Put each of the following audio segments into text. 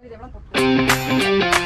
இதெல்லாம் போட்டு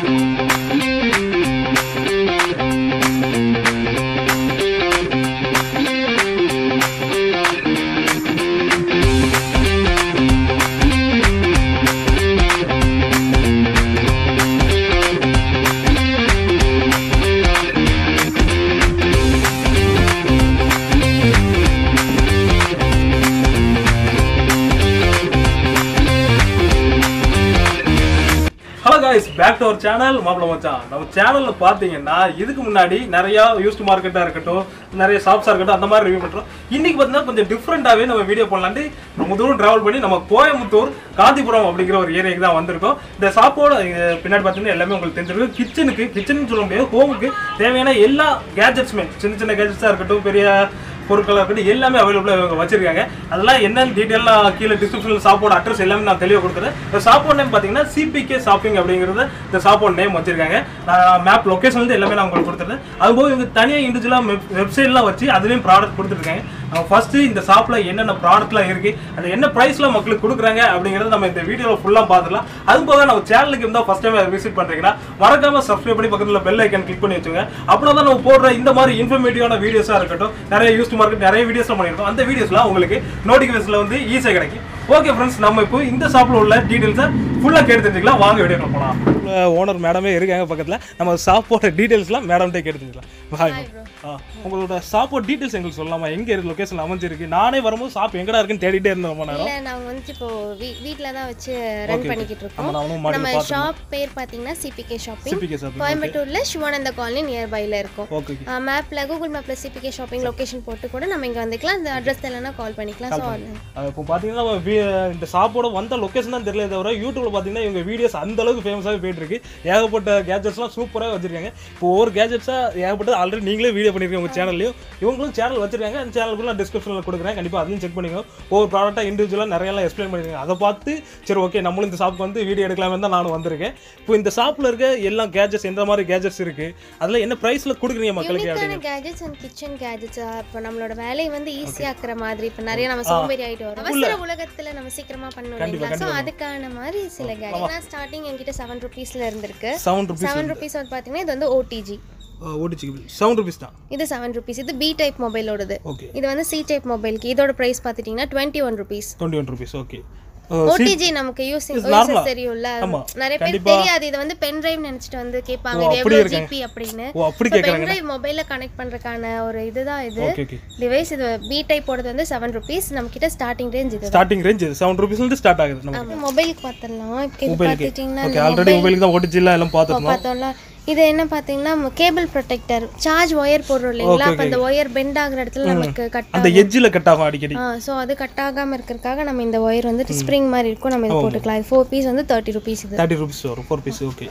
hello guys back to our channel மாப்பிள மச்சான் நம்ம சேனல்ல பாத்தீங்கன்னா இதுக்கு முன்னாடி நிறைய யூஸ்ட் மார்க்கெட்டா இருக்கட்டும் நிறைய ஷாப்ஸா இருக்கட்டும் அந்த மாதிரி ரிவ்யூ பண்றோம் இன்னைக்கு பார்த்தீங்கன்னா கொஞ்சம் டிஃப்ரெண்டாவே நம்ம வீடியோ பண்ணலான்ட்டு ரொம்ப தூரம் டிராவல் பண்ணி நம்ம கோயம்புத்தூர் காந்திபுரம் அப்படிங்கிற ஒரு ஏரியாக்கு தான் வந்திருக்கோம் இந்த ஷாப்போட பின்னாடி பார்த்தீங்கன்னா எல்லாமே உங்களுக்கு தெரிஞ்சிருக்கு கிச்சனுக்கு கிச்சன் சொல்ல முடியாது ஹோமுக்கு தேவையான எல்லா கேஜெட்ஸுமே சின்ன சின்ன கேஜெட்ஸா இருக்கட்டும் பெரிய பொருட்களாக இருக்கட்டும் எல்லாமே அவைலபிளாக இவங்க வச்சிருக்காங்க அதெல்லாம் என்னன்னு டீட்டெயிலாக கீழே டிஸ்கிரிப்ஷனில் ஷாப்போட அட்ரஸ் எல்லாமே நான் தெளிவாக கொடுத்துறேன் இந்த ஷாப்போட நேம் பார்த்தீங்கன்னா சிபிகே ஷாப்பிங் அப்படிங்கிறது இந்த ஷாப்போட நேம் வச்சிருக்காங்க மேப் லொக்கேஷன்லேருந்து எல்லாமே நான் உங்களுக்கு கொடுத்துருந்தேன் அதுபோக இவங்க தனியாக இண்டிவிஜுவலாக வெப்சைட்லாம் வச்சு அதுலேயும் ப்ராடக்ட் கொடுத்துருக்காங்க அவங்க ஃபர்ஸ்ட்டு இந்த ஷாப்பில் என்னென்ன ப்ராடக்ட்லாம் இருக்குது அது என்ன ப்ரைஸில் மக்களுக்கு கொடுக்குறாங்க அப்படிங்கிறத நம்ம இந்த வீடியோவில் ஃபுல்லாக பார்த்துக்கலாம் அது போக நம்ம சேனலுக்கு இருந்தால் ஃபஸ்ட் டைம் விசிட் பண்ணுறீங்கன்னா மறக்காம சப்ஸ்கிரைப் பண்ணி பக்கத்தில் பெல் ஐக்கன் கிளிக் பண்ணி வச்சுங்க அப்படின்னா தான் நம்ம போடுற இந்த மாதிரி இன்ஃபர்மேட்டிவான வீடியோஸாக இருக்கட்டும் நிறைய யூஸ் மார்க்கெட் நிறைய வீடியோஸ்லாம் பண்ணியிருக்கோம் அந்த வீடியோஸ்லாம் உங்களுக்கு நோட்டிஃபிகேஷனில் வந்து ஈஸியாக கிடைக்கும் ஓகே ஃப்ரெண்ட்ஸ் நம்ம இப்போ இந்த ஷாப்பில் உள்ள டீட்டெயில்ஸை ஃபுல்லாக கேட்டு தெரிஞ்சுக்கலாம் வாங்க வீடியோ போகலாம் ஓனர் மேடமே இருக்காங்க பக்கத்தில் நம்ம ஷாப்போட டீட்டெயில்ஸ்லாம் மேடம்கிட்டே கேட்டு தெரிஞ்சுக்கலாம் பாய் ஆ உங்களோட ஷாப்போட டீட்டெயில்ஸ் எங்களுக்கு சொல்லலாமா எங்கே இருக்கு லொக்கேஷன் அமைஞ்சிருக்கு நானே வரும்போது ஷாப் எங்கடா இருக்குன்னு தேடிட்டே இருந்தேன் ரொம்ப நேரம் இல்ல நாங்க வந்துட்டு இப்போ வீ- வீட்ல தான் வச்சு ரன் பண்ணிக்கிட்டு ஆமா, இருக்கோம் நானும் மாடியில் நம்ம ஷாப் பேர் பாத்தீங்கன்னா சிபிகே ஷாப்பிங் சிபிகே ஷாப் கோயம்புத்தூர்ல சிவானந்த காலனி நியர்பைல இருக்கும் ஓகே மேப்ல கூகுள் மேப்ல சிபிகே ஷாப்பிங் லொகேஷன் போட்டு கூட நம்ம இங்க வந்துக்கலாம் இந்த அட்ரஸ் இல்லைன்னா கால் பண்ணிக்கலாம் ஸோ இப்போ பார்த்தீங்கன்னா நம்ம வீ- இந்த ஷாப்போட வந்த லொக்கேஷன் தான் தெரியல தவிர யூடியூப்ல பார்த்தீங்கன்னா இவங்க வீடியோஸ் அந்த அளவுக்கு ஃபேமஸாகவே போயிட்டு இருக்கு ஏகப்பட்ட கேஜெட்ஸ்லாம் சூப்பராக வச்சிருக்காங்க இப்போ ஒவ்வொரு கேஜெட்ஸாக ஏகப்பட்டது ஆல்ரெடி நீங்களே வீடியோ பண்ணிருக்கீங்க உங்கள் சேனல்லையும் இவங்களும் சேனல் வச்சிருக்காங்க அந்த சேனலுக்குள்ள நான் டிஸ்கிரிப்ஷனில் கொடுக்குறேன் கண்டிப்பாக அதையும் செக் பண்ணிக்கோ ஒவ்வொரு ப்ராடக்ட்டாக இண்டிவிஜுவலாக நிறையலாம் எக்ஸ்பிளைன் பண்ணிருக்காங்க அதை பார்த்து சரி ஓகே நம்மளும் இந்த ஷாப்புக்கு வந்து வீடியோ எடுக்கலாமே தான் நானும் வந்திருக்கேன் இப்போ இந்த ஷாப்பில் இருக்க எல்லா கேஜெட்ஸ் எந்த மாதிரி கேஜெட்ஸ் இருக்கு அதில் என்ன ப்ரைஸில் கொடுக்குறீங்க மக்களுக்கு யூனிக்கான கேஜெட்ஸ் அண்ட் கிச்சன் கேஜெட்ஸ் இப்போ நம்மளோட வேலையை வந்து ஈஸியாக்குற மாதிரி இப்போ நிறைய நம்ம சோம்பேறி ஆயிட்டு வரோம் அவசர உலகத்துல நம்ம சீக்கிரமா பண்ணணும் இல்லைங்களா ஸோ அதுக்கான மாதிரி சில கேஜெட் ஸ்டார்டிங் என்கிட்ட செவன் ருபீஸ்ல இருந்திருக்கு செவன் ருபீஸ் செவன் ருபீஸ் வந்து பாத்தீங்கன்னா இது வந்து ஓடிஜி ஓடிச்சு செவன் ருபீஸ் தான் இது செவன் ருபீஸ் இது பி டைப் மொபைலோடது ஓகே இது வந்து சி டைப் மொபைலுக்கு இதோட பிரைஸ் பார்த்துட்டிங்கன்னா twenty one rupees twenty one rupees okay OTG நமக்கு யூசிங் normal ஆ? தெரியும்ல ஆமா. நிறைய பேர் தெரியாது இது வந்து பென் டிரைவ் நினைச்சிட்டு வந்து கேட்பாங்க இது அப்படி எவ்வளவு இருக்காங்க. ஜிபி அப்படின்னு ஓ அப்படி பென் கேட்குறாங்க டிரைவ் மொபைல்ல கனெக்ட் பண்றதுக்கான ஒரு இதுதான் இது ஓகே ஓகே டிவைஸ் இது பி டைப் போடுறது வந்து செவன் ருபீஸ் நம்ம கிட்ட ஸ்டார்டிங் ரேஞ்ச் இது ஸ்டார்டிங் ரேஞ்ச் செவன் ருபீஸ்லேருந்து ஸ்டார்ட் ஆகுது நம்ம மொபைலுக்கு பார்த்துடலாம் இது மொபைலுக்கு பார்த்துட்டிங்கன்னா ஓகே ஆல்ரெடி மொபைலுக்கு தான் ஓடிச்சிலாம் எல்லாம் பார்த்துருந்தோம் பார்த்தோம்ல இது என்ன பார்த்தீங்கன்னா கேபிள் ப்ரொடெக்டர் சார்ஜ் ஒயர் போடுறோம் இல்லைங்களா அப்போ அந்த ஒயர் பெண்ட் ஆகுற இடத்துல நமக்கு கட் அந்த எட்ஜில் கட் ஆகும் அடிக்கடி ஸோ அது கட் ஆகாம இருக்கிறதுக்காக நம்ம இந்த ஒயர் வந்துட்டு ஸ்ப்ரிங் மாதிரி இருக்கும் நம்ம இது போட்டுக்கலாம் ஃபோர் பீஸ் வந்து தேர்ட்டி ருபீஸ் இது தேர்ட்டி ருபீஸ் வரும் ஃபோர் பீஸ் ஓகே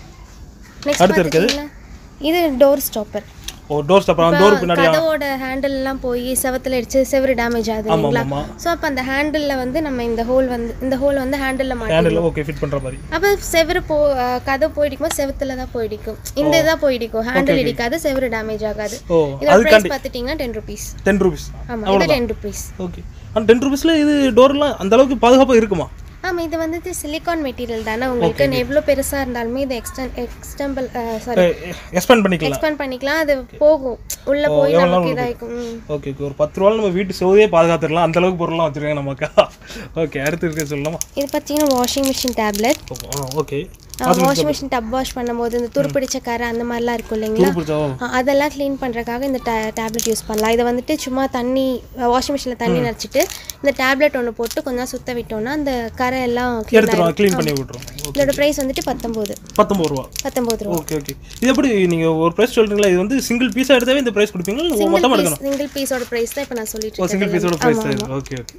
நெக்ஸ்ட் அடுத்து இருக்குது? பார்த்துட்டிங்கன்னா இது டோர் ஸ்டாப்பர் ஓ டோர் ஸ்டாப் டோர் பின்னாடி கதவோட ஹேண்டில் எல்லாம் போய் செவத்துல அடிச்சு செவரு டேமேஜ் ஆகுது இல்லைங்களா ஆமா ஸோ அப்போ அந்த ஹேண்டில்ல வந்து நம்ம இந்த ஹோல் வந்து இந்த ஹோல் வந்து ஹேண்டில்ல மாட்டி ஹேண்டில் ஓகே ஃபிட் பண்ணுற மாதிரி அப்போ செவரு போ அஹ் கதை போயிடிக்கும் செவத்துல தான் போயிடிக்கும் இந்த இதாக போயிடிக்கும் ஹேண்டில் இடிக்காது செவரு டேமேஜ் ஆகாது ஓ இதோட ப்ரைஸ் பார்த்துட்டிங்கன்னா டென் ருபீஸ் டென் ருபீஸ் ஆமா இது டென் ருபீஸ் ஓகே ஆனால் டென் ருபீஸில் இது டோர்லாம் அந்த அளவுக்கு பாதுகாப்பாக இருக்குமா ஆமா இது வந்துட்டு சிலிகான் மெட்டீரியல் தானே உங்களுக்கு எவ்வளோ பெருசா இருந்தாலுமே இது எக்ஸ்டன் எக்ஸ்டம்பிள் சாரி எக்ஸ்பேண்ட் பண்ணிக்கலாம் எக்ஸ்பேண்ட் பண்ணிக்கலாம் அது போகும் உள்ள போய் நமக்கு இதாயிருக்கும் ம். ஓகே ஓகே ஒரு பத்து ரூபாய் நம்ம வீட்டு சோதையே பாதுகாத்துடலாம் அந்த அளவுக்கு பொருள்லாம் வச்சிருக்காங்க நமக்கா ஓகே அடுத்து இருக்க சொல்லலாமா இது பார்த்தீங்கன்னா washing machine tablet okay washing machine tub wash பண்ணும்போது இந்த துருப்பிடிச்ச கரை அந்த மாதிரிலாம் இருக்கும் இல்லைங்களா பிடிச்சா ஆ, அதெல்லாம் க்ளீன் பண்ணுறதுக்காக இந்த டேப்லெட் யூஸ் பண்ணலாம் இதை வந்துட்டு சும்மா தண்ணி வாஷிங் மிஷினில் தண்ணி நினச்சிட்டு இந்த டேப்லெட் ஒன்று போட்டு கொஞ்சம் சுத்த விட்டோம்னா அந்த கரை எல்லாம் clean எடுத்துருவோம் க்ளீன் பண்ணி விட்ருவோம் ஆயிடும். இதோட ப்ரைஸ் வந்துட்டு பத்தொம்போது பத்தொம்பது ரூபா பத்தொம்போது ரூபா ஓகே ஓகே இது எப்படி நீங்கள் ஒரு ப்ரைஸ் சொல்கிறீங்களா இது வந்து சிங்கிள் பீஸாக எடுத்தாவே இந்த ப்ரைஸ் கொடுப்பீங்களா இல்லை மொத்தமாக எடுக்கணும் சிங்கிள் பீஸோட ப்ரைஸ் தான் இப்போ நான் சொல்லிட்டு ஓ இருக்கேன் சிங்கிள் பீஸோட ப்ரைஸ் ஓகே ஓகே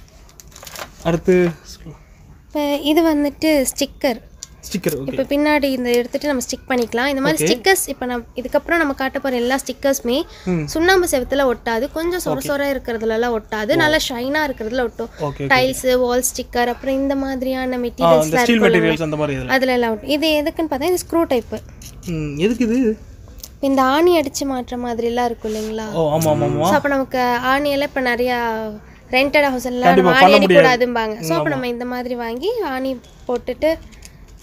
அடுத்து இப்போ இது வந்துட்டு ஸ்டிக்கர் ஸ்டிக்கர் ஓகே இப்போ பின்னாடி இந்த எடுத்துட்டு நம்ம ஸ்டிக் பண்ணிக்கலாம் இந்த மாதிரி ஸ்டிக்கர்ஸ் இப்போ நம்ம இதுக்கப்புறம் நம்ம காட்ட போகிற எல்லா ஸ்டிக்கர்ஸுமே சுண்ணாம்பு செவத்துல ஒட்டாது கொஞ்சம் சொர சொர இருக்கிறதுலலாம் ஒட்டாது நல்லா ஷைனாக இருக்கிறதுல ஒட்டும் ஓகே டைல்ஸ் வால் ஸ்டிக்கர் அப்புறம் இந்த மாதிரியான இந்த மெட்டீரியல்ஸ்லாம் ஸ்டீல் இருக்கும் மெட்டீரியல்ஸ் அந்த மாதிரி இதில் அதுல எல்லாம் ஒட்டும் இது எதுக்குன்னு பார்த்தா இது ஸ்க்ரூ டைப்பு ம் எதுக்கு இது இந்த ஆணி அடிச்சு மாட்டுற மாதிரிலாம் இருக்கும் இல்லைங்களா ஓ ஆமாம் ஆமாம் ஆமாம் ஸோ அப்போ நமக்கு ஆணியெல்லாம் இப்போ நிறையா ரெண்டட் ஹவுஸ் எல்லாம் கண்டிப்பா நம்ம ஆணி பண்ண முடியாது. அடிக்கூடாதும்பாங்க ஸோ அப்போ நம்ம இந்த மாதிரி வாங்கி ஆணி போட்டுட்டு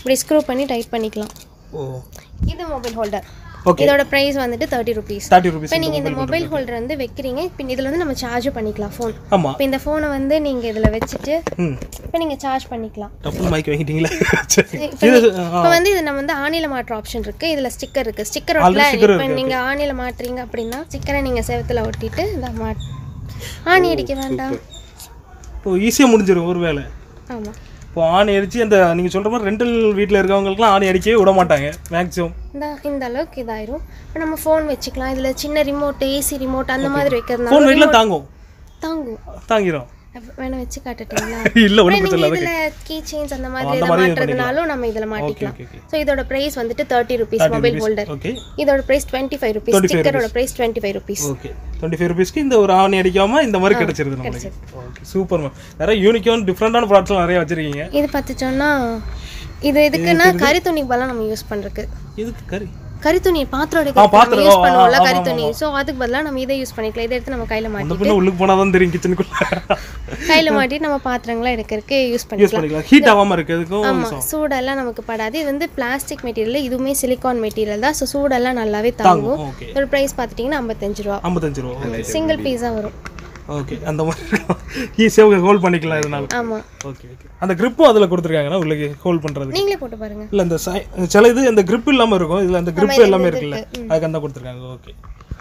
இப்படி ஸ்க்ரூ பண்ணி டைட் பண்ணிக்கலாம் ஓ இது மொபைல் ஹோல்டர் ஓகே இதோட ப்ரைஸ் வந்துட்டு தேர்ட்டி ருபீஸ் தேர்ட்டி ருபீஸ் இப்போ நீங்கள் இந்த மொபைல் ஹோல்டர் வந்து வைக்கிறீங்க இப்போ இதில் வந்து நம்ம சார்ஜும் பண்ணிக்கலாம் ஃபோன் ஆமாம் இப்போ இந்த ஃபோனை வந்து நீங்கள் இதில் வச்சுட்டு ம் இப்போ நீங்கள் சார்ஜ் பண்ணிக்கலாம் டப்புள் மைக் வாங்கிட்டீங்களா சரி இப்போ இது இப்போ வந்து இது நம்ம வந்து ஆணில மாற்ற ஆப்ஷன் இருக்கு இதுல ஸ்டிக்கர் இருக்கு ஸ்டிக்கர் Already ஒட்டல sticker இப்போ இருக்கு, நீங்க ஆணில மாட்டுறீங்க அப்படின்னா ஸ்டிக்கரை நீங்க செவத்துல ஒட்டிட்டு இந்த மாட் ஆணி அடிக்க வேண்டாம் ஓ ஈஸியாக முடிஞ்சிடும் ஒரு வேலை ஆமா இப்போ ஆணி அடிச்சு அந்த நீங்கள் சொல்கிற மாதிரி ரெண்டல் வீட்டில் இருக்கவங்களுக்குலாம் ஆணி அடிக்கவே விட மாட்டாங்க மேக்ஸிமம் இந்த இந்த அளவுக்கு இதாயிரும் இப்போ நம்ம ஃபோன் வச்சுக்கலாம் இதுல சின்ன ரிமோட் ஏசி ரிமோட் அந்த மாதிரி வைக்கிறதுனால ஃபோன் வெயிட்லாம் தாங்கும் தாங்கும் தாங்கிடும் அப்ப வேணா வச்சு காட்டுட்டீங்களா இல்லை ஒன்றும் அப்புறம் பிரச்சனை நீங்க இல்லை இதுல கீ செயின்ஸ் அந்த மாதிரி அந்த இதை மாதிரி மாட்டுறதுனாலும் நம்ம இதுல மாட்டிக்கலாம் ஓகே ஓகே ஸோ இதோட பிரைஸ் வந்துட்டு thirty rupees mobile holder okay இதோட பிரைஸ் டுவெண்ட்டி ஃபைவ் ருபீஸ் ஸ்டிக்கரோட price twenty five rupees okay twenty five ருபீஸ்க்கு இந்த ஒரு ஆணி அடிக்காம இந்த மாதிரி கிடைச்சிருது நம்மளுக்கு ஓகே சூப்பர் மேம் நிறைய யூனிக்கான டிஃப்ரெண்டான ப்ராடக்ட்ஸ்லாம் நிறைய வச்சிருக்கீங்க இது பார்த்துட்டோம்னா இது எதுக்குன்னா கறி துணி பதிலாக நம்ம யூஸ் பண்றதுக்கு இதுக்கு கறி கறி துணி பாத்திரம் ஆ, பாத்திரம், எடுக்க யூஸ் ஆ, பண்ணுவோம்ல ஆமா, கறி ஆமா, துணி ஸோ அதுக்கு பதிலாக நம்ம இதை யூஸ் பண்ணிக்கலாம் இதை எடுத்து நம்ம கையில இந்த மாட்டி பின்ன உள்ளுக்கு போனால் தான் தெரியும் கிச்சனுக்குள்ள கையில மாட்டிட்டு நம்ம பாத்திரங்களாம் எடுக்கிறதுக்கு யூஸ் யூஸ் பண்ணிக்கலாம் பண்ணிக்கலாம் ஹீட் ஆகாமல் இருக்கிறதுக்கும் ஆமா சூடெல்லாம் நமக்கு படாது இது வந்து பிளாஸ்டிக் மெட்டீரியல் இதுவுமே சிலிகான் மெட்டீரியல் தான் ஸோ சூடெல்லாம் நல்லாவே தாங்கும் ஓகே இதோட ப்ரைஸ் பார்த்துட்டிங்கன்னா ஐம்பத்தஞ்சு ரூபா ஐம்பத்தஞ்சு ரூபா சிங்கிள் பீஸா வரும் ஓகே அந்த மாதிரி ஈஸியாக ஹோல்ட் பண்ணிக்கலாம் இதனால ஆமா ஓகே ஓகே அந்த கிரிப்பும் அதில் கொடுத்துருக்காங்கன்னா உள்ளே ஹோல்ட் பண்ணுறதுக்கு நீங்களே போட்டு பாருங்க இல்லை இந்த சை- சில இது இந்த grip இல்லாமல் இருக்கும் இதில் அந்த grip எல்லாமே இருக்குல்ல அதுக்கு அந்த கொடுத்துருக்காங்க ஓகே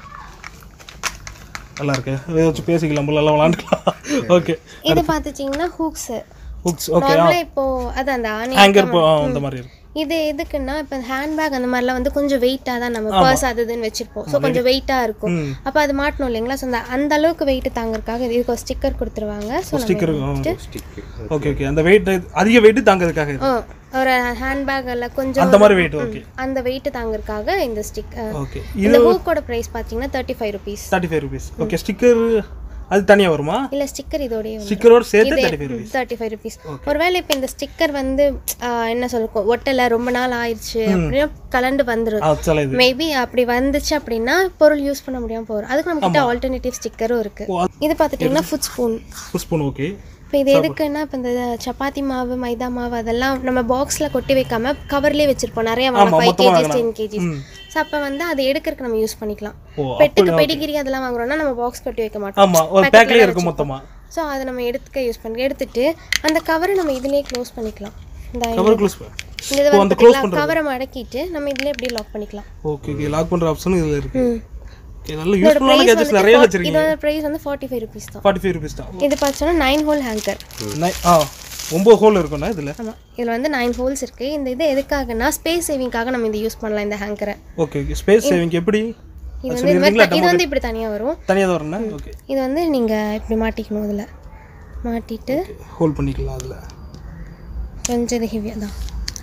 நல்லா இருக்கு இதை வச்சு பேசிக்கலாம் போல எல்லாம் விளாண்டுக்கலாம் ஓகே இது பார்த்துச்சிங்கன்னா ஹூக்ஸ் ஹுக்ஸ் ஓகே நார்மலா இப்போ அது அந்த ஆணி ஹேங்கர் அந்த மாதிரி இருக்கு இது எதுக்குன்னா இப்போ ஹேண்ட்பேக் அந்த மாதிரிலாம் வந்து கொஞ்சம் வெயிட்டாக தான் நம்ம பர்ஸ் அது இதுன்னு வச்சிருப்போம் ஸோ கொஞ்சம் வெயிட்டாக இருக்கும் ம். அப்போ அது மாட்டணும் இல்லைங்களா ஸோ அந்த அந்த அளவுக்கு வெயிட் தாங்கறதுக்காக இதுக்கு ஒரு ஸ்டிக்கர் கொடுத்துருவாங்க ஸோ ஸ்டிக்கர் ஓகே ஓகே அந்த வெயிட் அதிக வெயிட் தாங்கிறதுக்காக இது. ஒரு ஹேண்ட்பேக் எல்லாம் கொஞ்சம் அந்த மாதிரி வெயிட் ஓகே அந்த வெயிட் தாங்கறதுக்காக இந்த ஸ்டிக் ஓகே இந்த ஹூக்கோட ப்ரைஸ் பார்த்தீங்கன்னா thirty five rupees thirty five rupees okay sticker அது தனியாக வருமா இல்லை ஸ்டிக்கர் இதோடய ஸ்டிக்கரோட சேர்த்து thirty five rupees thirty five rupees ஒருவேளை இப்போ இந்த ஸ்டிக்கர் வந்து ஆஹ், என்ன சொல்லுவோம் ஒட்டலை ரொம்ப நாள் ஆயிடுச்சு அப்படின்னா கலண்டு வந்துடும் ஆ சில இது மேபி அப்படி வந்துச்சு அப்படின்னா பொருள் யூஸ் பண்ண முடியாம போகும் அதுக்கு நம்ம கிட்ட ஆல்டர்னேட்டிவ் ஸ்டிக்கரும் இருக்கு ஓ, அது- இது பார்த்துட்டிங்கன்னா ஃபுட் ஸ்பூன் ஸ்பூன் ஓகே இப்போ இது எதுக்குன்னா இப்போ இந்த சப்பாத்தி மாவு மைதா மாவு அதெல்லாம் நம்ம பாக்ஸ்ல கொட்டி வைக்காம கவர்லேயே வச்சிருப்போம் நிறைய வாங்கலாம் ஃபைவ் மொத்தமா கேஜிஸ் வாங்கலாம். டென் கேஜிஸ் ம். ஸோ அப்போ வந்து அதை எடுக்கிறதுக்கு நம்ம யூஸ் பண்ணிக்கலாம் ஓ பெட்டுக்கு பெடிகிரி அதெல்லாம் வாங்குறோம்னா நம்ம பாக்ஸ் கொட்டி வைக்க மாட்டோம் ஆமா ஒரு பேக்லயே இருக்கும் மொத்தமா ஸோ அதை நம்ம எடுத்துக்க யூஸ் பண்ணி எடுத்துட்டு அந்த கவரை நம்ம இதுலயே க்ளோஸ் பண்ணிக்கலாம் இந்த கவர் க்ளோஸ் இந்த இது வந்து பார்த்தீங்களா கவரை மடக்கிட்டு நம்ம இதுல எப்படி லாக் பண்ணிக்கலாம் ஓகே ஓகே லாக் பண்ற ஆப்ஷனும் இதுல இருக்கு ம். ஓகே நல்ல யூஸ்ஃபுல்லான கேஜெட்ஸ் நிறைய வச்சிருக்கீங்க இதோட ப்ரைஸ் வந்து ஃபார்ட்டி ஃபைவ் ருபீஸ் தான் ஃபார்ட்டி ஃபைவ் ருபீஸ் தான் இது பார்த்தோன்னா நைன் ஹோல் ஹேங்கர் நை- ஆ ஒம்பது ஹோல் இருக்கும்ண்ணா இதுல ஆமாம் இதில் வந்து நைன் ஹோல்ஸ் இருக்கு இந்த இது எதுக்காகனா ஸ்பேஸ் சேவிங்காக நம்ம இது யூஸ் பண்ணலாம் இந்த ஹேங்கரை ஓகே ஓகே ஸ்பேஸ் சேவிங் எப்படி இது வந்து இது மாதிரி இது வந்து இப்படி தனியாக வரும் தனியாக தான் வரணும் ஓகே இது வந்து நீங்கள் இப்படி மாட்டிக்கணும் இதில் மாட்டிட்டு ஹோல்ட் பண்ணிக்கலாம் அதில் கொஞ்சம் இது ஹெவியாக தான்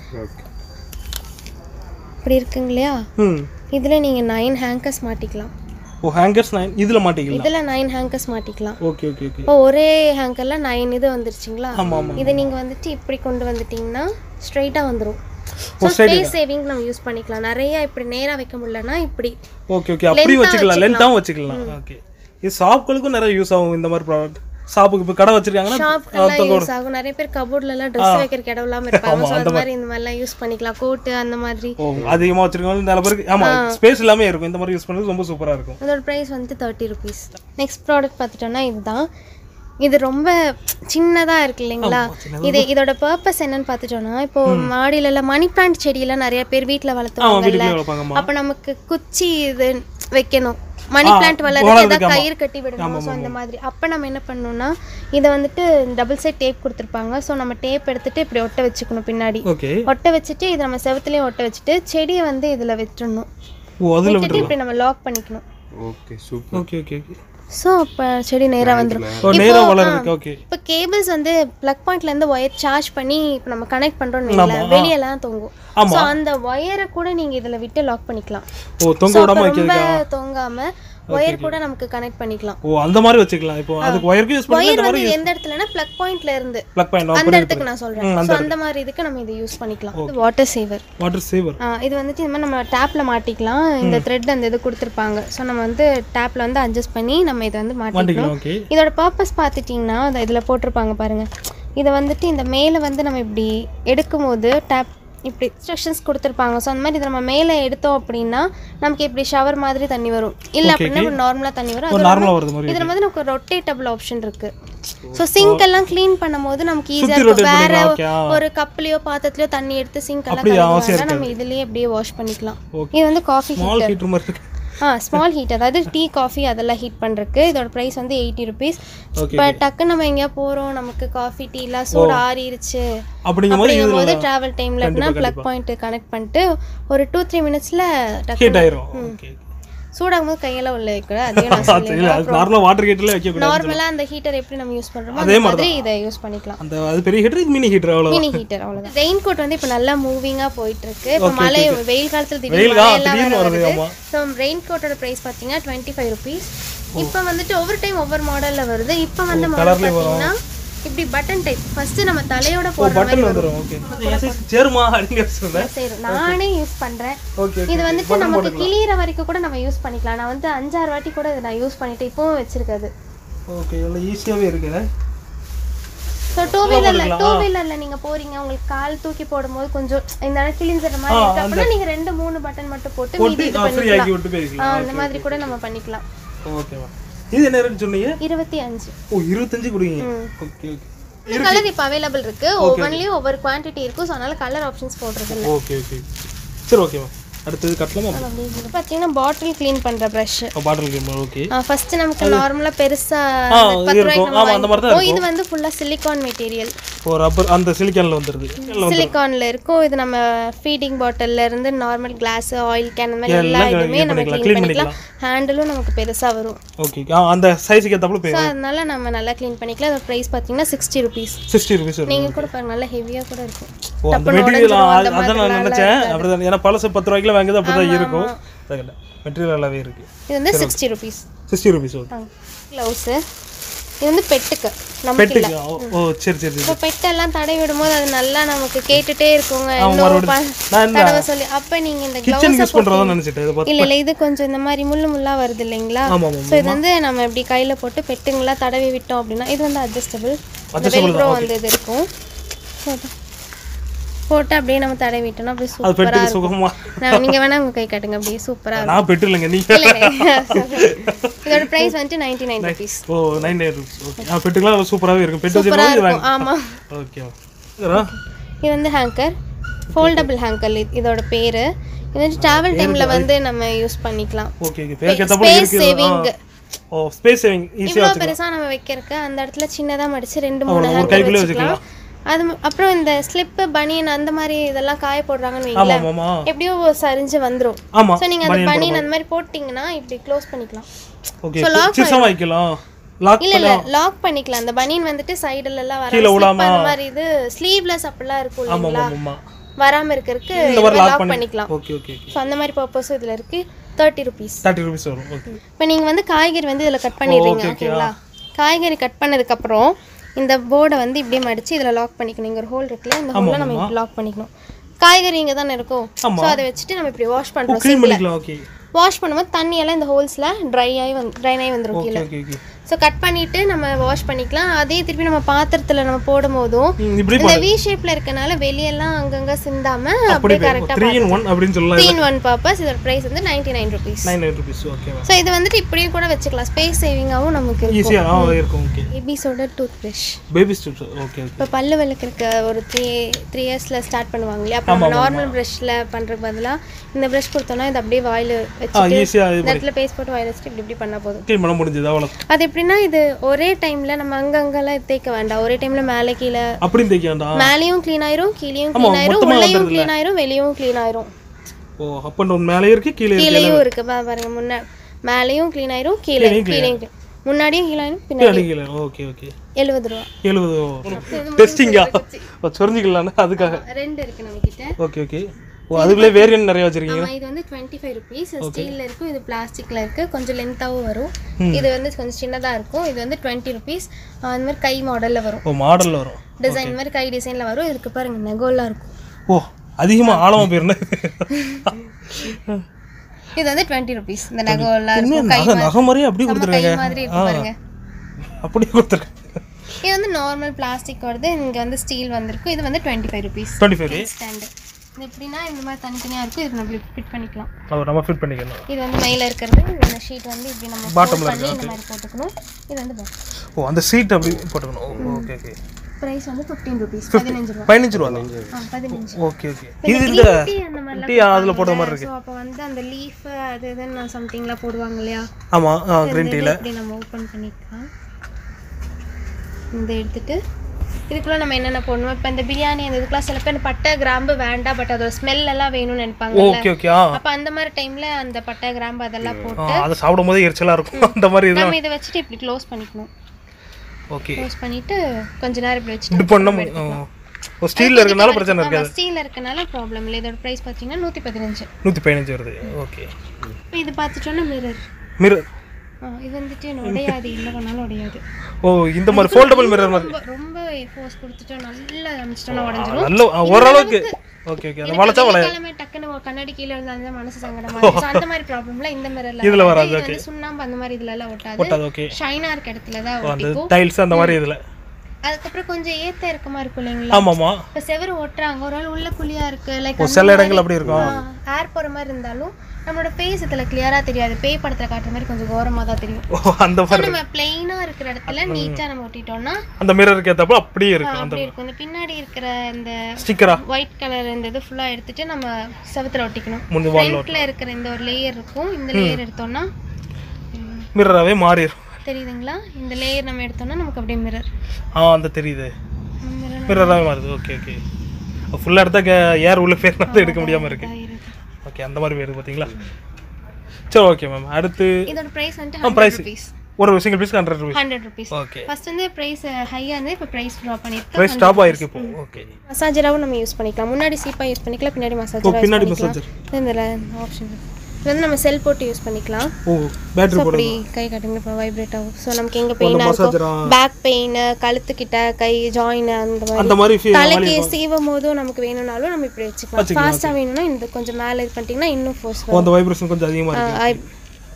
இப்படி இருக்குங்க இல்லையா ம் இதில் நீங்கள் நைன் ஹேங்கர்ஸ் மாட்டிக்கலாம் ஓ ஹேங்கர்ஸ் நைன் இதில் மாட்டிக்கலாம் இதில் நைன் ஹேங்கர்ஸ் மாட்டிக்கலாம் ஓகே ஓகே ஓகே இப்போ ஒரே ஹேங்கர்ல நைன் இது வந்துருச்சுங்களா ஆமாம் ஆமாம் இதை நீங்கள் வந்துட்டு இப்படி கொண்டு வந்துட்டீங்கன்னா ஸ்ட்ரைட்டாக வந்துடும் ஸோ ஸ்பேஸ் சேவிங் நம்ம யூஸ் பண்ணிக்கலாம் நிறைய இப்படி நேராக வைக்க முடியலன்னா இப்படி ஓகே ஓகே அப்படியும் வச்சுக்கலாம் லென்த்தாகவும் வச்சுக்கலாம் ஓகே இது ஷாப்களுக்கும் நிறைய யூஸ் ஆகும் இந்த மாதிரி ப்ராடக்ட் ஷாப்புக்கு இப்போ கடை வச்சிருக்காங்கன்னா ஷாப்க்கெல்லாம் யூஸ் ஆகும் நிறைய பேர் கபோர்ட்ல எல்லாம் ட்ரெஸ் வைக்கிறதுக்கு இடம் இல்லாம இருப்பாங்க ஸோ அந்த மாதிரி இந்த மாதிரிலாம் யூஸ் பண்ணிக்கலாம் கோட்டு அந்த மாதிரி ஓ அதிகமாக வச்சிருக்கவங்க நிறைய பேருக்கு ஆமாம் ஸ்பேஸ் எல்லாமே இருக்கும் இந்த மாதிரி யூஸ் பண்ணுறது ரொம்ப சூப்பராக இருக்கும் அதோட ப்ரைஸ் வந்து தேர்ட்டி ருபீஸ் நெக்ஸ்ட் ப்ராடக்ட் பார்த்துட்டோம்னா இதுதான் இது ரொம்ப சின்னதா இருக்கு இல்லைங்களா இது இதோட பர்பஸ் என்னன்னு பார்த்துட்டோம்னா இப்போ மாடியில எல்லாம் மணி பிளான்ட் செடியெல்லாம் நிறைய பேர் வீட்ல வளர்த்துவாங்கல்ல வீட்டுக்குள்ளே வளர்ப்பாங்கம்மா அப்ப நமக்கு குச்சி இது வைக்கணும் மணி பிளான்ட் வளர்றது ஏதாவது கயிறு கட்டி விடணும் ஸோ அந்த மாதிரி அப்போ நம்ம என்ன பண்ணணும்னா இதை வந்துட்டு டபுள் சைட் டேப் கொடுத்துருப்பாங்க ஸோ நம்ம டேப் எடுத்துட்டு இப்படி ஒட்ட வச்சுக்கணும் பின்னாடி ஓகே ஒட்ட வச்சுட்டு இதை நம்ம செவத்துலேயும் ஒட்ட வச்சுட்டு செடியை வந்து இதில் விட்டுறணும் ஓ அதில் விட்டுட்டு இப்படி நம்ம லாக் பண்ணிக்கணும் okay super okay okay okay so இப்போ செடி நேராக வந்துடும் ஓ நேராக வளர்றதுக்கு ஓகே இப்போ கேபிள்ஸ் வந்து ப்ளக் பாயிண்ட்லேருந்து ஒயர் சார்ஜ் பண்ணி இப்போ நம்ம கனெக்ட் பண்ணுறோம்னு வைங்களேன் வெளியெல்லாம் தொங்கும் ஸோ அந்த ஒயரை கூட நீங்கள் இதில் விட்டு லாக் பண்ணிக்கலாம் ஓ தொங்க So, விடாம அப்ப ரொம்ப வைக்கிறதுக்கா தொங்காம ஒயர் கூட நமக்கு கனெக்ட் பண்ணிக்கலாம் ஓ அந்த மாதிரி வச்சுக்கலாம் இப்போ அதுக்கு ஒயருக்கு யூஸ் பண்ணி ஒயர் வந்து எந்த இடத்துலனா ப்ளக் பாயிண்ட்ல இருந்து ப்ளக் பாயிண்ட் அந்த இடத்துக்கு நான் சொல்றேன் ஸோ அந்த மாதிரி இதுக்கு நம்ம இதை யூஸ் பண்ணிக்கலாம் இது வாட்டர் சேவர் வாட்டர் சேவர் இது வந்துட்டு இந்த மாதிரி நம்ம டேப்ல மாட்டிக்கலாம் இந்த த்ரெட் அந்த இது கொடுத்துருப்பாங்க ஸோ நம்ம வந்து டேப்ல வந்து அட்ஜஸ்ட் பண்ணி நம்ம இதை வந்து மாட்டிக்கணும் மாட்டிக்கலாம் ஓகே இதோட பர்பஸ் பார்த்துட்டிங்கன்னா அதை இதில் போட்டிருப்பாங்க பாருங்க இதை வந்துட்டு இந்த மேலே வந்து நம்ம இப்படி எடுக்கும்போது டேப் இப்படி இன்ஸ்ட்ரக்ஷன்ஸ் கொடுத்துருப்பாங்க ஸோ அந்த மாதிரி இதை நம்ம மேலே எடுத்தோம் அப்படின்னா நமக்கு இப்படி ஷவர் மாதிரி தண்ணி வரும் இல்லை அப்படின்னா நார்மலாக தண்ணி வரும் அது நார்மலாக வருது மாதிரி இதில் வந்து நமக்கு ரொட்டேட்டபிள் ஆப்ஷன் இருக்கு ஸோ சிங்க் எல்லாம் க்ளீன் பண்ணும்போது நமக்கு ஈஸியாக இருக்கும் வேற okay, ஆ. ஒரு கப்லயோ பாத்திரத்துலயோ தண்ணி எடுத்து சிங்க் எல்லாம் கழுவ வேண்டாம். நம்ம இதுலயே அப்படியே வாஷ் பண்ணிக்கலாம் இது வந்து காஃபி ஸ்மால் ஹீட்டர் மாதிரி இருக்கு ஆ ஸ்மால் ஹீட் அதாவது டீ காஃபி அதெல்லாம் ஹீட் பண்ணுறதுக்கு இதோட ப்ரைஸ் வந்து எயிட்டி ருபீஸ் Okay, இப்போ டக்குன்னு நம்ம எங்கேயா போகிறோம் நமக்கு காஃபி டீலாம் சூடு ஆறிடுச்சு அப்படிங்கும் போது அப்படிங்கும் போது ட்ராவல் டைமில் அப்படின்னா ப்ளக் பாயிண்ட் கனெக்ட் பண்ணிட்டு ஒரு டூ த்ரீ மினிட்ஸில் டக்கு ஹீட் ஆயிரும் ஓகே சூடாகும் போது கையெல்லாம் உள்ள வைக்கூட அதையும் நான் இல்ல சொல்லிடுறேன் அது நார்மலாக வாட்டர் ஹீட்டர்ல வைக்க கூடாது நார்மலாக அந்த ஹீட்டர் எப்படி நம்ம யூஸ் பண்ணுறோமோ அதே மாதிரி இதை யூஸ் பண்ணிக்கலாம் அந்த அது பெரிய ஹீட்டர் இது மினி ஹீட்டர் அவ்வளோ மினி ஹீட்டர் அவ்வளோதான் ரெயின் கோட் வந்து இப்போ நல்லா மூவிங்காக போயிட்டு இருக்கு இப்போ மழை வெயில் காலத்தில் திடீர்னு வெயில் கா- மழை எல்லாம் திடீர்னு வேற வருது, வருது ஆமா. ஸோ ரெயின் கோட்டோட ப்ரைஸ் பார்த்தீங்கன்னா டுவெண்ட்டி ஃபைவ் ருபீஸ் இப்போ வந்துட்டு ஒவ்வொரு டைம் ஒவ்வொரு மாடலில் வருது இப்போ வந்து மாடல் பார்த்தீங்கன்னா இப்படி பட்டன் டைப் ஃபர்ஸ்ட் நம்ம தலையோட போடுற மாதிரி பட்டன் வந்துடும் ஓகே சேருமா அப்படின்னு யோசிச்சிருந்தேன் சரி நானே யூஸ் பண்றேன் ஓகே இது வந்துட்டு நமக்கு கிளியிற வரைக்கும் கூட நம்ம யூஸ் பண்ணிக்கலாம் நான் வந்து அஞ்சாறு வாட்டி கூட இதை நான் யூஸ் பண்ணிட்டு இப்பவும் வச்சிருக்காது ஓகே இவ்வளோ ஈஸியாகவே இருக்குது ஸோ டூ வீலர்ல டூ வீலர்ல நீங்க போறீங்க உங்களுக்கு கால் தூக்கி போடும்போது கொஞ்சம் இந்த இடம் கிழிஞ்சிற மாதிரி இருக்கு அப்படின்னா நீங்க ரெண்டு மூணு பட்டன் மட்டும் போட்டு மீதி இது ஃப்ரீ ஆக்கி பண்ணிக்கலாம் விட்டு ஆ, போயிருக்கலாம் அந்த மாதிரி கூட நம்ம பண்ணிக்கலாம் ஓகேவா இது என்ன ரேட் சொன்னீங்க இருபத்தி அஞ்சு ஓ இருபத்தஞ்சு கொடுங்க ஓகே ஓகே இந்த கலர் இப்போ அவைலபிள் இருக்கு ஒவ்வொன்றிலையும் ஒவ்வொரு குவான்டிட்டி இருக்கும் ஸோ அதனால கலர் ஆப்ஷன்ஸ் போடுறது இல்லை ஓகே ஓகே சரி ஓகேவா அடுத்தது கட்டலாமா பார்த்தீங்கன்னா பாட்டில் க்ளீன் பண்ற ப்ரஷ் பாட்டில் கேம் ஓகே ஃபர்ஸ்ட் நமக்கு நார்மலா பெருசா ஆ, அந்த பத்து இது ரூபாய்க்கு இருக்கும். நம்ம ஆமா, அந்த மாதிரி தான் வாங்கிப்போம். இது வந்து ஃபுல்லா சிலிகான் மெட்டீரியல் இப்போ ரப்பர் அந்த சிலிக்கானில் வந்துடுது சிலிகான்ல இருக்கும் இது நம்ம ஃபீடிங் பாட்டில்ல இருந்து நார்மல் கிளாஸ் ஆயில் கேன் அந்த மாதிரி எல்லா இதுவுமே நம்ம க்ளீன் பண்ணிக்கலாம் ஹேண்டிலும் நமக்கு பெருசா வரும் ஓகே ஆ அந்த சைஸுக்கு ஏற்றப்பல போய் ஸோ அதனால நம்ம நல்லா க்ளீன் பண்ணிக்கலாம் அதோட ப்ரைஸ் பார்த்தீங்கன்னா சிக்ஸ்டி ருபீஸ் சிக்ஸ்டி ருபீஸ் வரும் நீங்க கூட பாருங்க நல்லா ஹெவியா கூட இருக்கும் ஓ அந்த மெட்டீரியல் அதான் நான் நினச்சேன் அப்படிதான் ஏன்னா பழசு பத்து ரூபாய்க்குலாம் வாங்குது அப்படி தான் இருக்கும் தெரியல மெட்டீரியல் நல்லாவே இருக்கு இது வந்து sixty rupees sixty rupees okay gloves இது வந்து பெட்டுக்கு நமக்கு பெட்டுக்கு ஓ ஓ, சரி சரி சரி இப்போ பெட்டெல்லாம் தடை விடும்போது அது நல்லா நமக்கு கேட்டுட்டே இருக்குங்க இன்னும் மறுபடியும் ப- நான் இந்த தடவை சொல்லி அப்ப நீங்க இந்த கிச்சன் க்ளவுஸ் யூஸ் பண்ணுறதா நினச்சிட்டேன் இதை பார்த்து இல்ல இல்ல இது கொஞ்சம் இந்த மாதிரி முள்ளு முள்ளா வருது இல்லைங்களா ஆமாம் ஆமாம் ஸோ இது வந்து நம்ம இப்படி கையில போட்டு பெட்டுங்களா தடவி விட்டோம் அப்படின்னா இது வந்து அட்ஜஸ்டபிள் இந்த வெல்க்ரோ வந்து இது இருக்கும் So, இது போட்டு அப்படியே நம்ம தடவி விட்டோம்னா அப்படியே அது சூப்பரா பெட்டுக்கு இருக்கும் சுகமா நான் நீங்க வேணா உங்க கை காட்டுங்க அப்படியே சூப்பரா இருக்கும் நான் பெட்டு இல்லைங்க நீங்க இல்ல, இல்ல. இதோட பிரைஸ் வந்துட்டு நைன்டி நைன் ருபீஸ் ஓ நைன் நைன் ருபீஸ் ஓகே ஆ பெட்டுக்கெலாம் சூப்பராகவே இருக்கும் பெட்டு சூப்பரா வச்சு இருக்கும் ஆமா ஓகே இதுரா இது வந்து ஹேங்கர் ஃபோல்டபிள் ஹேங்கர் இதோட பேரு இது வந்து டிராவல் டைம்ல வந்து நம்ம யூஸ் பண்ணிக்கலாம் ஓகே ஓகே பேருக்கு ஏற்றப்பல ஸ்பேஸ் இருக்குது சேவிங் ஓ ஸ்பேஸ் சேவிங் ஈஸியாக இவ்வளோ பெருசா நம்ம வைக்கிறதுக்கு அந்த இடத்துல சின்னதா மடிச்சு ரெண்டு மூணு ஒரு ஹேங்கர் கைக்குள்ளே வச்சுக்கலாம் அது ம- அப்புறம் இந்த ஸ்லிப்பு பனியன் அந்த மாதிரி இதெல்லாம் காய போடுறாங்கன்னு வைங்களேன் ஆமாம் ஆமாம் எப்படியோ சரிஞ்சு வந்துரும் ஆமாம் ஸோ நீங்க அந்த பனியன் அந்த மாதிரி போட்டிங்கன்னா இப்படி க்ளோஸ் பண்ணிக்கலாம் ஓகே சிறுசாக வைக்கலாம் லாக் இல்ல இல்ல லாக் பண்ணிக்கலாம் அந்த பனியன் வந்துட்டு சைடுல எல்லாம் வர slip அந்த மாதிரி இது ஸ்லீவ்லெஸ் அப்படிலாம் இருக்கும் இல்லைங்களா ஆமாம் ஆமாம் வராம இருக்கிறதுக்கு இந்த மாதிரி லாக் லாக் பண்ணி பண்ணிக்கலாம் ஓகே ஓகே ஓகே ஸோ அந்த மாதிரி பர்பஸும் இதுல இருக்கு தேர்ட்டி ருபீஸ் தேர்ட்டி ருபீஸ் வரும் ஓகே இப்போ நீங்க வந்து காய்கறி வந்து இதுல கட் பண்ணிடுறீங்க ஓகேங்களா காய்கறி கட் பண்ணதுக்கு அப்புறம் இந்த போர்டை வந்து இப்படியே மடிச்சு இதுல லாக் பண்ணிக்கணும் இங்க ஒரு ஹோல் இருக்குல்ல இந்த ஹோல்ல நம்ம இப்படி லாக் பண்ணிக்கணும் காய்கறி இங்க தானே இருக்கும் ஸோ அதை வச்சுட்டு நம்ம இப்படி வாஷ் பண்றோம் க்ளீன் பண்ணிக்கலாம் ஓகே வாஷ் பண்ணும்போது தண்ணி எல்லாம் இந்த ஹோல்ஸ்ல ட்ரை ஆகி வந்து ட்ரை ஆகி வந்துரும் கீழே ஓகே ஓகே ஸோ கட் பண்ணிட்டு நம்ம வாஷ் பண்ணிக்கலாம் அதே திருப்பி நம்ம பாத்திரத்துல நம்ம போடும் போதும் ம், இப்படி இந்த வி ஷேப்ல இருக்கனால வெளியெல்லாம் அங்கங்க சிந்தாம அப்படி அப்படியே கரெக்டா த்ரீ இன் ஒன் அப்படின்னு சொல்லலாம் த்ரீ இன் ஒன் பர்பஸ் இதோட பிரைஸ் வந்து ninety nine rupees nine nine rupees ஓகேவா ஸோ இது வந்துட்டு இப்படியே கூட வச்சுக்கலாம் ஸ்பேஸ் சேவிங்காகவும் நமக்கு இருக்கும் ஈஸியாக இருக்கும் ஓகே பேபிஸோட டூத் ப்ரஷ் பேபி ஸ்டிப்ஸ் ஓகே ஓகே இப்போ பல்லு விளக்குறக்க ஒரு த்ரீ த்ரீ இயர்ஸில் ஸ்டார்ட் பண்ணுவாங்க இல்லையா அப்போ நம்ம நார்மல் ப்ரஷ்ல பண்ணுறதுக்கு பதிலாக இந்த ப்ரஷ் கொடுத்தோம்னா இது அப்படியே வாயில் ஆ வச்சுட்டு ஈஸியாக இந்த இடத்துல பேஸ்ட் போட்டு வாயில் வச்சுட்டு இப்படி இப்படி பண்ணால் போதும் க்ளீன் பண்ண முடிஞ்சது அவ்வளோ அது எப்படின்னா இது ஒரே டைம்ல நம்ம அங்கங்கெல்லாம் தேய்க்க வேண்டாம் ஒரே டைம்ல மேலே கீழே அப்படின்னு தைக்க வேண்டாம் மேலேயும் க்ளீன் ஆயிரும் கீழேயும் க்ளீன் ஆயிரும் உள்ளேயும் க்ளீன் ஆயிரும் வெளியும் க்ளீன் ஆயிரும் ஓ அப் அண்ட் டவுன் மேலே இருக்கு கீழே இருக்கு கீழேயும் இருக்கு பா- பாருங்க முன்ன மேலேயும் க்ளீன் ஆயிரும் கீழே கீழேயும் clean. முன்னாடியும் கீழே ஆயிரும் பின்னாடி கீழே ஓகே ஓகே எழுபது ரூபா எழுபது டெஸ்டிங்கா சொரிஞ்சிக்கலான்னு அதுக்காக ரெண்டு இருக்கு நம்ம கிட்ட ஓகே ஓகே ஓ அதுக்குள்ளே வேரியன்ட் நிறைய வச்சிருக்கீங்க ஆமா இது வந்து டுவெண்ட்டி ஃபைவ் ருபீஸ் ஸ்டீல்ல இருக்கும் இது பிளாஸ்டிக்ல இருக்கு கொஞ்சம் லென்த்தாவும் வரும் இது வந்து கொஞ்சம் சின்னதா இருக்கும் இது வந்து டுவெண்ட்டி ருபீஸ் அந்த மாதிரி கை மாடல்ல வரும் ஓ மாடலில் வரும் டிசைன் மாதிரி கை டிசைன்ல வரும் இதுக்கு பாருங்க நெகோலாம் இருக்கும் ஓ அதிகமாக ஆழமாக போயிருந்தேன் இது வந்து டுவெண்ட்டி ருபீஸ் இந்த நெகோலாம் இருக்கும் கை நகை நகை மாதிரியே அப்படியே நம்ம கை கொடுத்துருக்காங்க மாதிரி இருக்கு பாருங்க அப்படியே கொடுத்துருக்கேன் இது வந்து நார்மல் பிளாஸ்டிக் வருது இங்க வந்து ஸ்டீல் வந்திருக்கும் இது வந்து twenty five rupees twenty five stand இது எப்படின்னா இந்த மாதிரி தனித்தனியாக இருக்கும் இது நம்ம ஃபிட் பண்ணிக்கலாம் ஓ நம்ம ஃபிட் பண்ணிக்கணும் இது வந்து மேலே இருக்கிறது இந்த ஷீட் வந்து இப்படி நம்ம Bottom fold ல பண்ணி இந்த மாதிரி போட்டுக்கணும் இது வந்து பாக்ஸ் ஓ அந்த சீட் அப்படி போட்டுக்கணும் ஓகே ஓகே ப்ரைஸ் வந்து ஃபிஃப்டீன் ருபீஸ் பதினஞ்சு ரூபா பதினஞ்சு ரூபா ஆ பதினஞ்சு ஓகே ஓகே இது இந்த டீ அந்த மாதிரிலாம் டீ அதில் போடுற மாதிரி இருக்கு ஸோ அப்போ வந்து அந்த லீஃப் அது இதுன்னு சம்திங்லாம் போடுவாங்க இல்லையா ஆமாம் கிரீன் டீயில் இப்படி நம்ம ஓப்பன் பண்ணிக்கலாம் இந்த எடுத்துட்டு இதுக்குள்ள நம்ம என்னென்ன போடணும் இப்போ இந்த பிரியாணி அந்த இதுக்குலாம் சில பேர் பட்டை கிராம்பு வேண்டாம் பட் அதோட ஸ்மெல் எல்லாம் வேணும்னு நினைப்பாங்க ஓகே ஓகே ஆ அப்போ அந்த மாதிரி டைம்ல அந்த பட்டை கிராம்பு அதெல்லாம் ஆ, போட்டு அதை சாப்பிடும் போது எரிச்சலாக இருக்கும் அந்த மாதிரி இதுதான் நம்ம இதை வச்சுட்டு இப்படி க்ளோஸ் பண்ணிக்கணும் ஓகே க்ளோஸ் பண்ணிட்டு கொஞ்ச நேரம் இப்படி வச்சுட்டு இது பண்ண முடியும் ஓ ஸ்டீலில் இருக்கனால பிரச்சனை இருக்காது ஸ்டீல் இருக்கனால ப்ராப்ளம் இல்லை இதோட ப்ரைஸ் பார்த்தீங்கன்னா நூற்றி பதினஞ்சு நூற்றி பதினஞ்சு வருது ஓகே இப்போ இது பார்த்துட்டோன்னா மிரர் மிரர் இது வந்துட்டு உடையாது இல்லை பண்ணாலும் உடையாது ஓ இந்த மாதிரி ஃபோல்டபுள் மிரர் மாதிரி ரொம்ப ரொம்ப ஃபோர்ஸ் கொடுத்துட்டோம் நல்லா அமைச்சிட்டோம்னா உடஞ்சிரும் நல்ல ஆ, ஓரளவுக்கு ஓகே ஓகே அந்த வளைச்சா வளைய கிழமை டக்குன்னு ஒரு கண்ணாடி கீழே இருந்தா மனசு சங்கடமா இருக்கும். So, அந்த மாதிரி ப்ராப்ளம்ல இந்த மிரர்ல இதுல வராது, இது வந்து சுண்ணாம்பு அந்த மாதிரி இதுல எல்லாம் ஒட்டாது ஒட்டாது ஓகே ஷைனா இருக்க இடத்துல தான் அந்த ஒட்டிக்கும் டைல்ஸ் அந்த மாதிரி இதில் அதுக்கப்புறம் கொஞ்சம் ஏத்த இருக்கமா இருக்கும் இல்லைங்களா ஆமாம்மா இப்ப செவரு ஒட்டுறாங்க ஒரு ஆள் உள்ள குழியா இருக்கு லைக் சில இடங்கள் அப்படி இருக்கும் ஏர் போற மாதிரி இருந்தாலும் நம்மளோட ஃபேஸ் இதுல கிளியரா தெரியாது பேய் படத்துல காட்டுற மாதிரி கொஞ்சம் கோரமா தான் தெரியும் ஓ அந்த So, மாதிரி நம்ம பிளெயினா இருக்கிற இடத்துல நீட்டா நம்ம ஒட்டிட்டோம்னா அந்த மிரருக்கு ஏற்றப்போ அப்படியே இருக்கும் அந்த அப்படி இருக்கும் இந்த பின்னாடி இருக்கிற இந்த ஸ்டிக்கரா ஒயிட் கலர் இந்த இது ஃபுல்லா எடுத்துட்டு நம்ம செவுத்துல ஒட்டிக்கணும் முந்தி வால் ஃப்ரண்ட்ல இருக்கிற இந்த ஒரு லேயர் இருக்கும் இந்த லேயர் எடுத்தோம்னா ம், மிரராகவே மாறிடும் தெரியுதுங்களா இந்த லேயர் நம்ம எடுத்தோம்னா நமக்கு அப்படியே மிரர் ஆ அந்த தெரியுது மிரராகவே மாறுது ஓகே ஓகே ஃபுல்லாக எடுத்தா ஏர் உள்ள பேர் தான் எடுக்க முடியாமல் இருக்கு ஓகே அந்த மாதிரி வருது பார்த்தீங்களா சரி ஓகே மேம் அடுத்து இதோட பிரைஸ் வந்துட்டு ஆ ஹண்ட்ரட் ப்ரைஸ் ருபீஸ் ஒரு single piece hundred rupees hundred rupees okay first வந்து பிரைஸ் ஹையா இருந்து இப்போ பிரைஸ் ட்ராப் பண்ணிருக்கோம் ப்ரைஸ் ஸ்டாப் ஆயிருக்கு இப்போ ஓகே மசாஜராவும் நம்ம யூஸ் பண்ணிக்கலாம் முன்னாடி சீப்பா யூஸ் பண்ணிக்கலாம் பின்னாடி மசாஜரா பின்னாடி யூஸ் பண்ணிக்கலாம் இந்த ஆப்ஷன் இது வந்து நம்ம செல் போட்டு யூஸ் பண்ணிக்கலாம் ஓ பேட்டரி ஸோ போட அப்படி கை காட்டுங்க இப்போ வைப்ரேட் ஆகும் ஸோ நமக்கு எங்கே பெயினாக மசாஜரா இருக்கும் பேக் பெயின் கழுத்துக்கிட்ட கை ஜாயின் அந்த மாதிரி அந்த மாதிரி feel- தலைக்கு சீவும் போதும் நமக்கு வேணும்னாலும் நம்ம இப்படி வச்சுக்கலாம் ஃபாஸ்ட்டாக வேணும்னா இந்த கொஞ்சம் மேலே இது பண்ணிட்டீங்கன்னா இன்னும் ஃபோர்ஸ் ஓ, அந்த வைப்ரேஷன் கொஞ்சம் அதிகமாக இருக்கு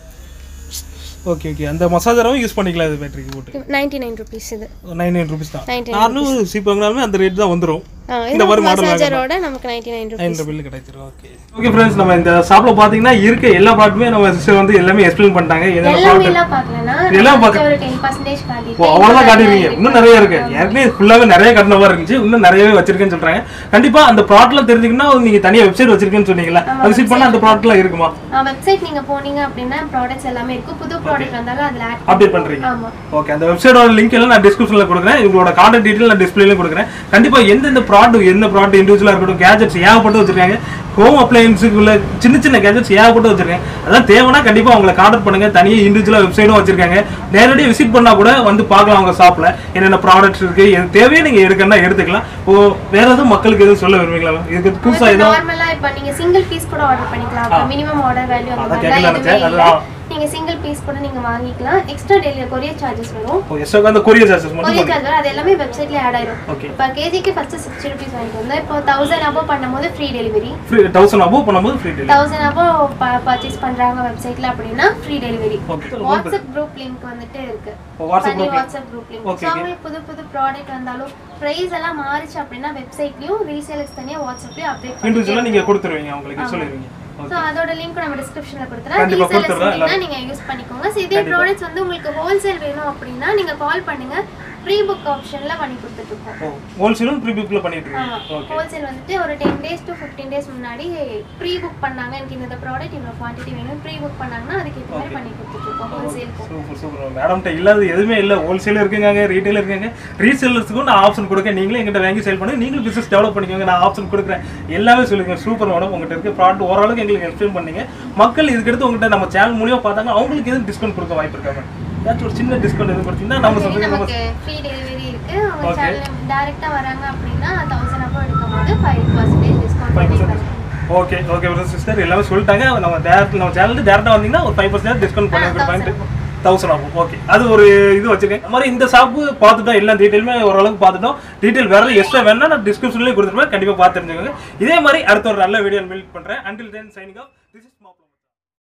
ஓகே ஓகே அந்த மசாஜராவும் யூஸ் பண்ணிக்கலாம் இது பேட்டரிக்கு போட்டு நைன்டி நைன் ருபீஸ் இது நைன் நைன் ருபீஸ் தான் நைன்டி நார்மல் சீப் வாங்கினாலுமே அந்த ரேட் தான் வந்துடும் ஆ, இது மசாஜரோட நமக்கு நைன்டி நைன் ருபீஸ் இந்த பில்லு கிடைச்சிரும் ஓகே ஓகே ஃப்ரெண்ட்ஸ் நம்ம இந்த ஷாப்பில் பார்த்தீங்கன்னா இருக்க எல்லா ப்ராடக்ட்டுமே நம்ம சிஸ்டர் வந்து எல்லாமே எக்ஸ்பிளைன் பண்ணிட்டாங்க என்னென்ன எல்லாமே ப்ராடக்ட் எல்லாம் பார்க்கலன்னா எல்லாம் நம்ம ஒரு டென் பர்சன்டேஜ் ஓ காட்டிட்டு அவ்வளோதான் காட்டிருக்கீங்க இன்னும் நிறைய இருக்கு ஏற்கனவே ஃபுல்லாகவே நிறைய கட்டின மாதிரி இருந்துச்சு இன்னும் நிறையவே வச்சிருக்கேன்னு சொல்றாங்க கண்டிப்பா அந்த ப்ராடக்ட்லாம் தெரிஞ்சுக்கணும்னா நீங்க தனியா வெப்சைட் வச்சிருக்கேன்னு சொன்னீங்களா விசிட் பண்ணா அந்த ப்ராடக்ட்லாம் இருக்குமா வெப்சைட் நீங்க போனீங்க அப்படின்னா ப்ராடக்ட்ஸ் எல்லாமே இருக்கும் புது ப்ராடக்ட் வந்தாலும் அதுல ஆட் அப்டேட் பண்றீங்க ஆமா ஓகே அந்த வெப்சைட்டோட லிங்க் எல்லாம் நான் டிஸ்கிரிப்ஷன்ல கொடுக்குறேன் உங்களோட கான்டாக்ட் டீடைல் நான் டிஸ்பிளேல கொடுக்குறேன் கண்டிப்பா எந்தெந்த ப்ராடக்ட் எந்த ப்ராடக்ட் இண்டிவிஜுவலா இருக்கட்டும் கேஜெட்ஸ் ஏகப்பட்டு வச்சிருக்காங்க ஹோம் அப்ளையன்ஸுக்குள்ள சின்ன சின்ன கேஜெட்ஸ் ஏகப்பட்டு வச்சிருக்காங்க அதான் தேவைன்னா கண்டிப்பா அவங்களை கான்டாக்ட் பண்ணுங்க தனியா இண்டிவிஜுவலா வெப்சைட்டும் வச்சிருக்காங்க நேரடியாக விசிட் பண்ணா கூட வந்து பார்க்கலாம் அவங்க ஷாப்ல என்னென்ன ப்ராடக்ட்ஸ் இருக்கு எது தேவையோ நீங்க எடுக்கணும்னா எடுத்துக்கலாம் ஓ வேற எதுவும் மக்களுக்கு எதுவும் சொல்ல விரும்புங்களா இதுக்கு புதுசா எதுவும் நார்மலா இப்ப நீங்க சிங்கிள் பீஸ் கூட ஆர்டர் பண்ணிக்கலாம் மினிமம் ஆர்டர் வேல்யூ அந்த அதான் மாதிரிலாம் கேட்கலாம் எதுவுமே நினைச்சேன். இல்ல நீங்க சிங்கிள் பீஸ் கூட நீங்க வாங்கிக்கலாம் எக்ஸ்ட்ரா டெலிவரி கொரியர் சார்ஜஸ் வரும் ஓ எஸ்ஓக்கு அந்த கொரியர் சார்ஜஸ் மட்டும் கொரியர் சார்ஜ் வரும் அது எல்லாமே வெப்சைட்ல ஆட் ஆயிடும் ஓகே இப்போ கேஜிக்கு ஃபர்ஸ்ட் சிக்ஸ்டி ருபீஸ் வாங்கிட்டு வந்தோம் இப்போ தௌசண்ட் அபோவ் பண்ணும்போது free delivery free thousand above பண்ணும்போது free delivery thousand above purchase பண்றாங்க வெப்சைட்ல அப்படின்னா free delivery okay WhatsApp group link வந்துட்டு இருக்கு வாட்ஸ்அப் தனி WhatsApp group link Okay, so அவங்களுக்கு புது புது ப்ராடக்ட் வந்தாலும் ப்ரைஸ் எல்லாம் மாறிச்சு அப்படின்னா வெப்சைட்லயும் ரீசேலர்ஸ் தனியா வாட்ஸ்அப்லயும் அப்டேட் பண்ணி இண்டிவிஜுவலாக நீங்க கொடுத்துருவீங்க அவங்களுக்கு சொல்லிடுவீங்க ஸோ அதோட லிங்க் நம்ம டிஸ்கிரிப்ஷன்ல கொடுத்துறேன் கண்டிப்பா ரீசேலர்ஸ் கொடுத்துறேன், வேணும்னா நீங்க யூஸ் பண்ணிக்கோங்க ஸோ இதே ப்ராடக்ட்ஸ் வந்து உங்களுக்கு ஹோல்சேல் வேணும் அப்படின்னா நீங்க கால் பண்ணுங்க ப்ரீ புக் ஆப்ஷன்ல பண்ணி கொடுத்துட்டு இருக்கோம் ஓ ஹோல்சேலும் ப்ரீ புக்கில் பண்ணிட்டு ஆமா இருக்கீங்க ஓகே ஹோல்சேல் வந்துட்டு ஒரு ten days to fifteen days முன்னாடி ப்ரீ புக் பண்ணாங்க எனக்கு இந்த ப்ராடக்ட் இவ்வளோ குவான்டிட்டி வேணும் ப்ரீ புக் பண்ணாங்கன்னா அதுக்கு ஏற்ற மாதிரி பண்ணி கொடுத்துட்ருக்கோம் ஹோல்சேலுக்கும் சூப்பர் சூப்பர் மேடம்கிட்ட இல்லாத எதுவுமே இல்லை ஹோல்சேல் இருக்குங்க ரீட்டைல் இருக்குங்க ரீசேலர்ஸுக்கும் நான் ஆப்ஷன் கொடுக்க நீங்களே எங்கிட்ட வாங்கி சேல் பண்ணி நீங்களும் பிசினஸ் டெவலப் பண்ணிக்கோங்க நான் ஆப்ஷன் கொடுக்குறேன் எல்லாமே சொல்லுங்க சூப்பர் மேடம் உங்கள்கிட்ட இருக்க ப்ராடக்ட் ஓரளவுக்கு எங்களுக்கு எக்ஸ்பிளைன் பண்ணீங்க மக்கள் இதுக்கடுத்து உங்கள்கிட்ட நம்ம சேனல் மூலியமா பார்த்தாங்க அவங்களுக்கு எதுவும் டிஸ்கவுண்ட் கொடுக்க வாய்ப்பு இருக்காங்க ஏதாச்சும் ஒரு சின்ன டிஸ்கவுண்ட் எதுவும் கொடுத்தீங்கன்னா நம்ம சொல்லுங்க நம்ம நமக்கு ஃப்ரீ டெலிவரி இருக்கு அவங்க சேனல் டைரக்டா வராங்க அப்படின்னா தௌசண்ட் அப்போ எடுக்கும்போது ஃபைவ் பர்சன்டேஜ் டிஸ்கவுண்ட் பண்ணி தருவோம் ஓகே ஓகே சிஸ்டர் எல்லாமே சொல்லிட்டாங்க நம்ம டேரக்ட் நம்ம சேனல் டேரக்டாக வந்தீங்கன்னா ஒரு ஃபைவ் பர்சன்ட் டிஸ்கவுண்ட் பண்ணி கொடுப்பாங்க தௌசண்ட் ஆகும் ஓகே அது ஒரு இது வச்சிருக்கேன் இந்த மாதிரி இந்த ஷாப்பு பார்த்துட்டோம் எல்லா டீட்டெயிலுமே ஓரளவுக்கு பார்த்துட்டோம் டீட்டெயில் வேற எக்ஸ்ட்ரா வேணா நான் டிஸ்கிரிப்ஷன்லேயே கொடுத்துருப்பேன் கண்டிப்பாக பார்த்து தெரிஞ்சுக்கோங்க இதே மாதிரி அடுத்த ஒரு நல்ல வீடியோ மீட் பண்ணுறேன் until then signing off this is